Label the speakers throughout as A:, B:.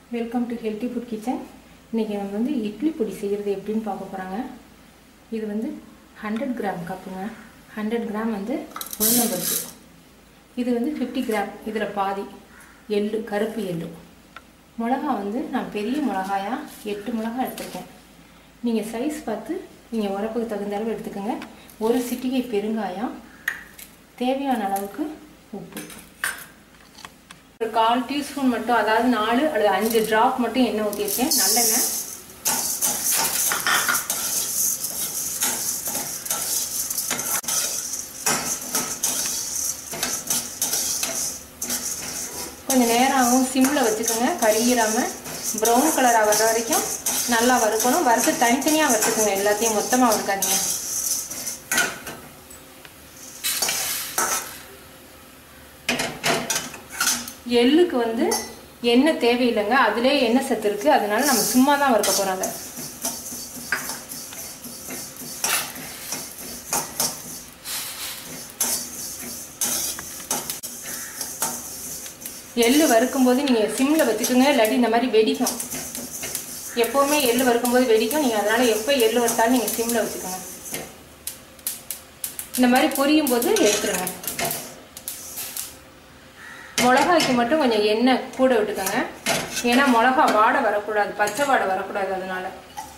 A: welcome to healthy food kitchen இன்றைக்கி நம்ம வந்து இட்லி பொடி செய்கிறது எப்படின்னு பார்க்க போகிறாங்க இது வந்து ஹண்ட்ரட் கிராம் கப்புங்க ஹண்ட்ரட் கிராம் வந்து உளுந்தம்பருப்பு இது வந்து ஃபிஃப்டி கிராம் இதில் பாதி எள்ளு கருப்பு எள்ளு மிளகா வந்து நான் பெரிய மிளகாயா எட்டு மிளகா எடுத்திருக்கேன் நீங்கள் சைஸ் பார்த்து நீங்கள் உரப்புக்கு தகுந்த அளவு எடுத்துக்கோங்க ஒரு சிட்டிகை பெருங்காயம் தேவையான அளவுக்கு உப்பு ஒரு கால் டீஸ்பூன் மட்டும் அதாவது நாலு அல்லது அஞ்சு ட்ராப் மட்டும் எண்ணெய் ஊற்றிருக்கேன் நல்லெண்ணெய் கொஞ்சம் நேரம் ஆகும் சிம்மில் வச்சுக்கோங்க கருகிராமல் ப்ரௌன் கலராக வர்ற வரைக்கும் நல்லா வறுக்கணும் வறுத்து தனித்தனியாக வறுத்துக்கோங்க எல்லாத்தையும் மொத்தமாக வறுக்காதீங்க எள்ளுக்கு வந்து எண்ணெய் தேவையில்லைங்க அதிலே எண்ணெய் சத்து இருக்குது அதனால நம்ம சும்மா தான் வறுக்க போகிறோம் அதை எள்ளு வறுக்கும்போது நீங்கள் சிம்மில் வச்சுக்கோங்க இல்லாட்டி இந்த மாதிரி வெடிக்கும் எப்போவுமே எள்ளு வறுக்கும்போது வெடிக்கும் நீங்கள் அதனால் எப்போ எள்ளு வறுத்தாலும் நீங்கள் சிம்மில் வச்சுக்கோங்க இந்த மாதிரி பொரியும் போது எடுத்துருங்க மிளகாய்க்கு மட்டும் கொஞ்சம் எண்ணெய் கூட விட்டுக்கோங்க ஏன்னா மிளகா வாடை வரக்கூடாது பச்சை வாடை வரக்கூடாது அதனால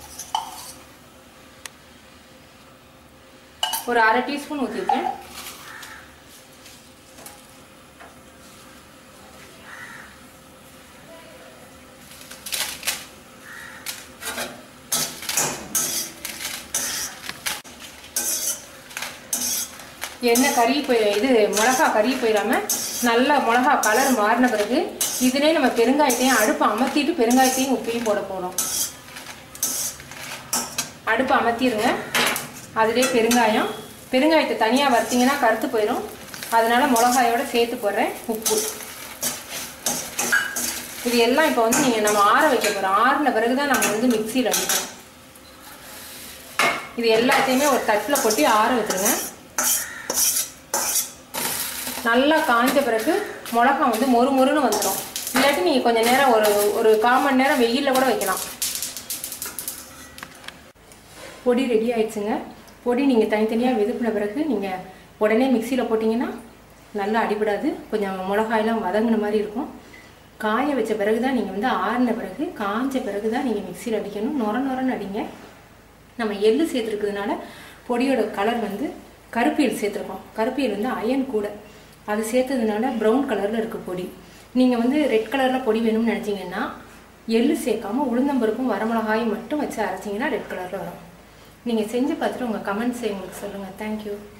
A: ஒரு அரை டீஸ்பூன் ஊற்றிருக்கேன் எண்ணெய் கறி போய் இது மிளகா கறி போயிடாம நல்லா மிளகா கலர் மாறின பிறகு இதுலேயே நம்ம பெருங்காயத்தையும் அடுப்பை அமர்த்திட்டு பெருங்காயத்தையும் உப்பையும் போட போகிறோம் அடுப்பை அமர்த்திடுங்க அதிலே பெருங்காயம் பெருங்காயத்தை தனியாக வறுத்திங்கன்னா கருத்து போயிடும் அதனால மிளகாயோட சேர்த்து போடுறேன் உப்பு இது எல்லாம் இப்போ வந்து நீங்கள் நம்ம ஆற வைக்க போகிறோம் ஆறின பிறகு தான் நம்ம வந்து மிக்சியில் அடிக்கணும் இது எல்லாத்தையுமே ஒரு தட்டில் கொட்டி ஆற வச்சுருங்க நல்லா காஞ்ச பிறகு மிளகா வந்து மொறு மொறுன்னு வந்துடும் இல்லாட்டி நீங்கள் கொஞ்சம் நேரம் ஒரு ஒரு கால் மணி நேரம் வெயிலில் கூட வைக்கலாம் பொடி ரெடி ஆயிடுச்சுங்க பொடி நீங்கள் தனித்தனியாக வெதுப்பின பிறகு நீங்கள் உடனே மிக்சியில் போட்டிங்கன்னா நல்லா அடிபடாது கொஞ்சம் மிளகாயெல்லாம் வதங்கின மாதிரி இருக்கும் காய வச்ச பிறகு தான் நீங்கள் வந்து ஆறின பிறகு காஞ்ச பிறகு தான் நீங்கள் மிக்சியில் அடிக்கணும் நொர நொரன்னு அடிங்க நம்ம எள்ளு சேர்த்துருக்கிறதுனால பொடியோட கலர் வந்து கருப்பியல் சேர்த்துருக்கோம் கருப்பியல் வந்து அயன் கூட அது சேர்த்ததுனால ப்ரௌன் கலரில் இருக்குது பொடி நீங்கள் வந்து ரெட் கலரில் பொடி வேணும்னு நினச்சிங்கன்னா எள்ளு சேர்க்காம உளுந்தம்பருப்பும் வரமிளகாயும் மட்டும் வச்சு அரைச்சிங்கன்னா ரெட் கலரில் வரும் நீங்கள் செஞ்சு பார்த்துட்டு உங்கள் கமெண்ட்ஸ் எங்களுக்கு சொல்லுங்கள் தேங்க்யூ